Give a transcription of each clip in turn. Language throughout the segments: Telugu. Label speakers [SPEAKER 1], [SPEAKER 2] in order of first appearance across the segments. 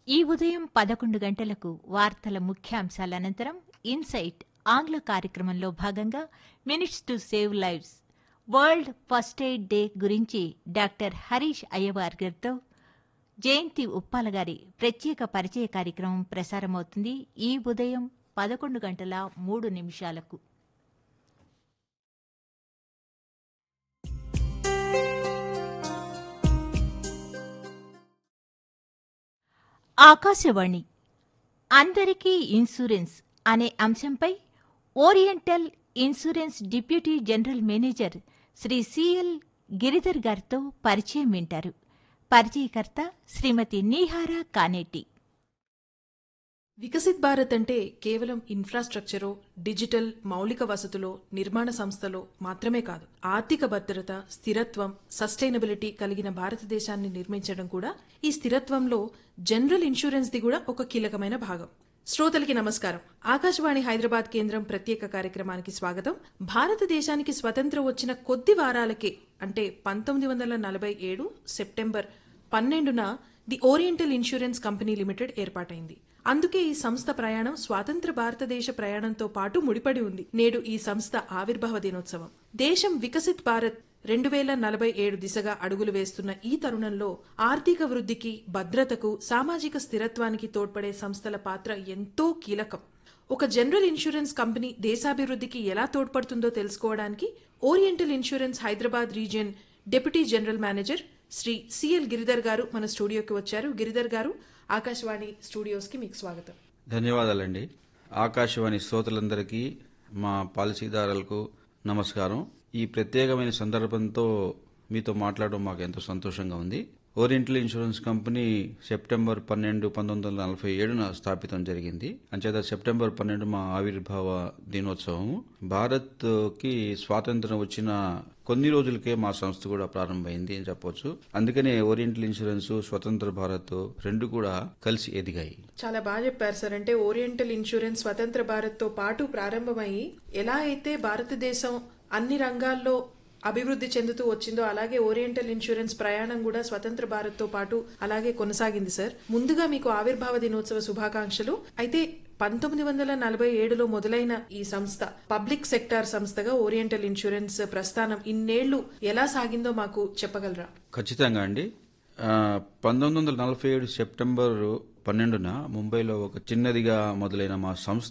[SPEAKER 1] ఈ ఉదయం పదకొండు గంటలకు వార్తల ముఖ్యాంశాల అనంతరం ఇన్సైట్ ఆంగ్ల కార్యక్రమంలో భాగంగా minutes to save lives world first aid day గురించి డాక్టర్ హరీష్ అయ్యవార్ గారితో జయంతి ఉప్పాల గారి ప్రత్యేక పరిచయ కార్యక్రమం ప్రసారమవుతుంది ఈ ఉదయం పదకొండు గంటల మూడు నిమిషాలకు ఆకాశవాణి అందరికీ ఇన్సూరెన్స్ అనే అంశంపై oriental insurance deputy general manager Shri CL Giridhar గారితో పరిచయం వింటారు పరిచయకర్త శ్రీమతి నీహారా కానేటి
[SPEAKER 2] వికసిత్ భారత్ అంటే కేవలం ఇన్ఫ్రాస్ట్రక్చరో డిజిటల్ మౌలిక వసతులో నిర్మాణ సంస్థలో మాత్రమే కాదు ఆర్థిక భద్రత స్థిరత్వం సస్టైనబిలిటీ కలిగిన భారతదేశాన్ని నిర్మించడం కూడా ఈ స్థిరత్వంలో జనరల్ ఇన్సూరెన్స్ ది కూడా ఒక కీలకమైన భాగం శ్రోతలకి నమస్కారం ఆకాశవాణి హైదరాబాద్ కేంద్రం ప్రత్యేక కార్యక్రమానికి స్వాగతం భారతదేశానికి స్వతంత్రం వచ్చిన కొద్ది వారాలకే అంటే పంతొమ్మిది వందల నలభై ఏడు సెప్టెంబర్ పన్నెండున the oriental insurance company limited ఏర్పాటైంది అందుకే ఈ సంస్థ ప్రయాణం స్వాతంత్ర భారతదేశ ప్రయాణంతో పాటు ముడిపడి ఉంది నేడు ఈ సంస్థ ఆవిర్భావ దినోత్సవం దేశం వికసిత్ భారత్ రెండు వేల నలభై ఏడు దిశగా అడుగులు వేస్తున్న ఈ తరుణంలో ఆర్థిక వృద్ధికి భద్రతకు సామాజిక స్థిరత్వానికి తోడ్పడే సంస్థల పాత్ర ఎంతో కీలకం ఒక జనరల్ ఇన్సూరెన్స్ కంపెనీ దేశాభివృద్ధికి ఎలా తోడ్పడుతుందో తెలుసుకోవడానికి oriental insurance Hyderabad region deputy general manager Shri CL Giridhar గారు మన స్టూడియోకి వచ్చారు గిరిధర్ గారు ఆకాశవాణి స్టూడియోస్కి మీకు స్వాగతం
[SPEAKER 3] ధన్యవాదాలండి ఆకాశవాణి శ్రోతలందరికీ మా పాలసీదారులకు నమస్కారం ఈ ప్రత్యేకమైన సందర్భంతో మీతో మాట్లాడడం మాకు ఎంతో సంతోషంగా ఉంది ఓరియంటల్ ఇన్సూరెన్స్ కంపెనీ సెప్టెంబర్ పన్నెండు పంతొమ్మిది వందల నలభై ఏడున స్థాపితం జరిగింది అంచేత సెప్టెంబర్ పన్నెండు మా ఆవిర్భావ దినోత్సవం భారత్కి స్వాతంత్రం వచ్చిన కొన్ని రోజులకే మా సంస్థ కూడా ప్రారంభమైంది అని చెప్పొచ్చు అందుకనే ఓరియంటల్ ఇన్సూరెన్స్ స్వతంత్ర భారత్ రెండు కూడా కలిసి ఎదిగాయి
[SPEAKER 2] చాలా బాగా చెప్పారు సార్ అంటే ఓరియంటల్ ఇన్సూరెన్స్ స్వతంత్ర భారత్ తో పాటు ప్రారంభమయ్యి ఎలా అయితే భారతదేశం అన్ని రంగాల్లో అభివృద్ధి చెందుతూ వచ్చిందో అలాగే ఓరియంటల్ ఇన్సూరెన్స్ ప్రయాణం కూడా స్వతంత్ర భారత్ తో పాటు అలాగే కొనసాగింది సార్ ముందుగా మీకు ఆవిర్భావ దినోత్సవ శుభాకాంక్షలు అయితే పంతొమ్మిది వందల నలభై ఏడులో మొదలైన ఈ సంస్థ పబ్లిక్ సెక్టార్ సంస్థగా ఓరియంటల్ ఇన్సూరెన్స్ ప్రస్థానం ఇన్నేళ్లు ఎలా సాగిందో మాకు చెప్పగలరా
[SPEAKER 3] ఖచ్చితంగా అండి ఆ, పంతొమ్మిది వందల నలభై ఏడు సెప్టెంబర్ పన్నెండున ముంబైలో ఒక చిన్నదిగా మొదలైన మా సంస్థ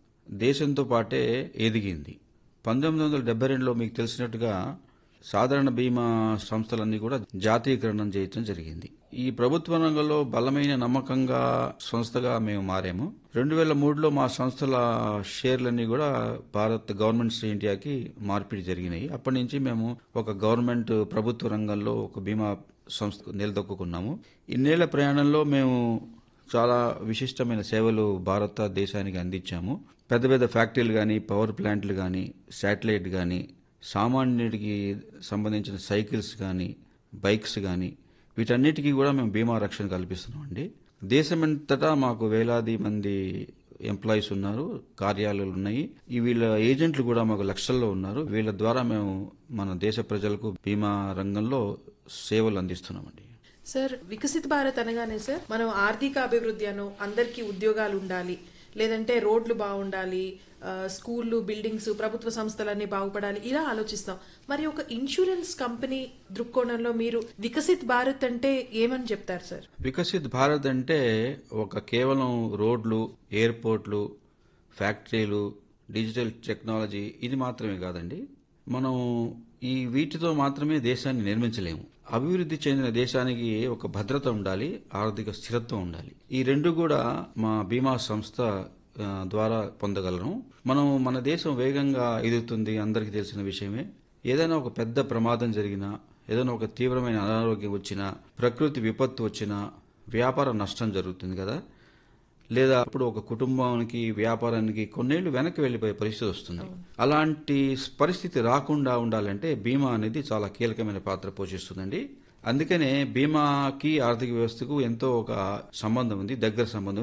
[SPEAKER 3] దేశంతో పాటే ఎదిగింది పంతొమ్మిది వందల డెబ్బై రెండులో మీకు తెలిసినట్టుగా సాధారణ బీమా సంస్థలన్నీ కూడా జాతీయకరణం చేయటం జరిగింది ఈ ప్రభుత్వ రంగంలో బలమైన నమ్మకంగా సంస్థగా మేము మారాము రెండు వేల మూడులో మా సంస్థల షేర్లన్నీ కూడా భారత్ గవర్నమెంట్ ఆఫ్ ఇండియాకి మార్పిడి జరిగినాయి అప్పటి నుంచి మేము ఒక గవర్నమెంట్ ప్రభుత్వ రంగంలో ఒక బీమా సంస్థ నిలదొక్కున్నాము ఇన్నేళ్ల ప్రయాణంలో మేము చాలా విశిష్టమైన సేవలు భారతదేశానికి అందించాము పెద్ద పెద్ద ఫ్యాక్టరీలు కానీ పవర్ ప్లాంట్లు కానీ శాటిలైట్ కానీ సామాన్యుడికి సంబంధించిన సైకిల్స్ కానీ బైక్స్ కానీ వీటన్నిటికీ కూడా మేము బీమా రక్షణ కల్పిస్తున్నాం అండి దేశమంతటా మాకు వేలాది మంది ఎంప్లాయీస్ ఉన్నారు కార్యాలయాలు ఉన్నాయి ఈ వీళ్ళ ఏజెంట్లు కూడా మాకు లక్షల్లో ఉన్నారు వీళ్ళ ద్వారా మేము మన దేశ ప్రజలకు బీమా రంగంలో సేవలు అందిస్తున్నామండి
[SPEAKER 2] సార్ వికసిత్ భారత్ అనగానే సార్ మనం ఆర్థిక అభివృద్ధి అను అందరికీ ఉద్యోగాలు ఉండాలి లేదంటే రోడ్లు బాగుండాలి ఆ, స్కూళ్ళు బిల్డింగ్స్ ప్రభుత్వ సంస్థలన్నీ బాగుపడాలి ఇలా ఆలోచిస్తాం మరి ఒక ఇన్సూరెన్స్ కంపెనీ దృక్కోణంలో మీరు వికసిత్ భారత్ అంటే ఏమని చెప్తారు సార్
[SPEAKER 3] వికసిత్ భారత్ అంటే ఒక కేవలం రోడ్లు ఎయిర్పోర్ట్లు ఫ్యాక్టరీలు డిజిటల్ టెక్నాలజీ ఇది మాత్రమే కాదండి మనం ఈ వీటితో మాత్రమే దేశాన్ని నిర్మించలేము అభివృద్ధి చెందిన దేశానికి ఒక భద్రత ఉండాలి ఆర్థిక స్థిరత్వం ఉండాలి ఈ రెండు కూడా మా బీమా సంస్థ ఆ, ద్వారా పొందగలము మనం మన దేశం వేగంగా ఎదుగుతుంది అందరికీ తెలిసిన విషయమే ఏదైనా ఒక పెద్ద ప్రమాదం జరిగినా ఏదైనా ఒక తీవ్రమైన అనారోగ్యం వచ్చినా ప్రకృతి విపత్తు వచ్చినా వ్యాపార నష్టం జరుగుతుంది కదా లేదా అప్పుడు ఒక కుటుంబానికి వ్యాపారానికి కొన్నేళ్లు వెనక్కి వెళ్ళిపోయే పరిస్థితి వస్తుంది అలాంటి పరిస్థితి రాకుండా ఉండాలంటే బీమా అనేది చాలా కీలకమైన పాత్ర పోషిస్తుందండి అందుకనే బీమాకి ఆర్థిక వ్యవస్థకు ఎంతో ఒక సంబంధం ఉంది దగ్గర సంబంధం